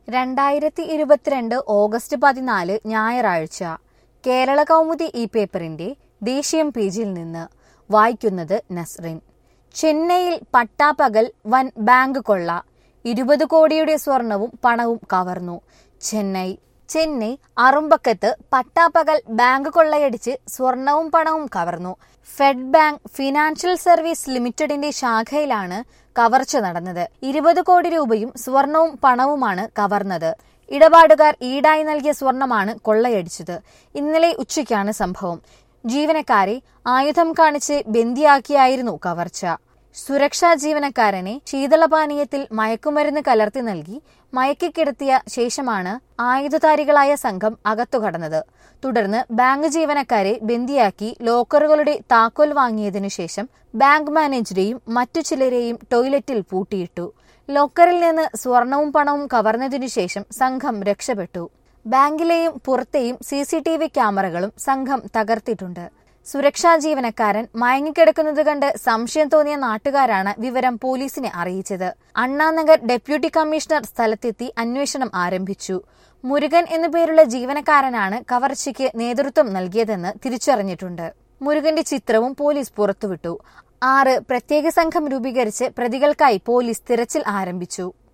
രണ്ടായിരത്തി ഇരുപത്തിരണ്ട് ഓഗസ്റ്റ് പതിനാല് ഞായറാഴ്ച കേരള കൗമുദി ഈ പേപ്പറിന്റെ ദേശീയം പേജിൽ നിന്ന് വായിക്കുന്നത് നസ്റിൻ ചെന്നൈയിൽ പട്ടാപ്പകൽ വൻ ബാങ്ക് കൊള്ള ഇരുപത് കോടിയുടെ സ്വർണവും പണവും കവർന്നു ചെന്നൈ ചെന്നൈ അറുമ്പക്കത്ത് പട്ടാപ്പകൽ ബാങ്ക് കൊള്ളയടിച്ച് സ്വർണവും പണവും കവർന്നു ഫെഡ് ബാങ്ക് ഫിനാൻഷ്യൽ സർവീസ് ലിമിറ്റഡിന്റെ ശാഖയിലാണ് കവർച്ച നടന്നത് ഇരുപത് കോടി രൂപയും സ്വർണവും പണവുമാണ് കവർന്നത് ഇടപാടുകാർ ഈടായി നൽകിയ സ്വർണമാണ് കൊള്ളയടിച്ചത് ഇന്നലെ ഉച്ചയ്ക്കാണ് സംഭവം ജീവനക്കാരെ ആയുധം കാണിച്ച് ബന്ദിയാക്കിയായിരുന്നു കവർച്ച സുരക്ഷാ ജീവനക്കാരനെ ശീതളപാനീയത്തിൽ മയക്കുമരുന്ന് കലർത്തി നൽകി മയക്കിക്കിടത്തിയ ശേഷമാണ് ആയുധധാരികളായ സംഘം അകത്തു കടന്നത് തുടർന്ന് ബാങ്ക് ജീവനക്കാരെ ബന്ദിയാക്കി ലോക്കറുകളുടെ താക്കോൽ വാങ്ങിയതിനു ശേഷം ബാങ്ക് മാനേജരെയും മറ്റു ചിലരെയും ടോയ്ലറ്റിൽ പൂട്ടിയിട്ടു ലോക്കറിൽ നിന്ന് സ്വർണവും പണവും കവർന്നതിനു ശേഷം സംഘം രക്ഷപ്പെട്ടു ബാങ്കിലെയും പുറത്തെയും സി സി ടി വി ക്യാമറകളും സംഘം തകർത്തിട്ടുണ്ട് സുരക്ഷാ ജീവനക്കാരൻ മയങ്ങിക്കിടക്കുന്നത് കണ്ട് സംശയം തോന്നിയ നാട്ടുകാരാണ് വിവരം പോലീസിനെ അറിയിച്ചത് അണ്ണാനഗർ ഡെപ്യൂട്ടി കമ്മീഷണർ സ്ഥലത്തെത്തി അന്വേഷണം ആരംഭിച്ചു മുരുകൻ എന്നു പേരുള്ള ജീവനക്കാരനാണ് കവർച്ചയ്ക്ക് നേതൃത്വം നൽകിയതെന്ന് തിരിച്ചറിഞ്ഞിട്ടുണ്ട് മുരുകന്റെ ചിത്രവും പോലീസ് പുറത്തുവിട്ടു ആറ് പ്രത്യേക സംഘം രൂപീകരിച്ച് പ്രതികൾക്കായി പോലീസ് തിരച്ചിൽ ആരംഭിച്ചു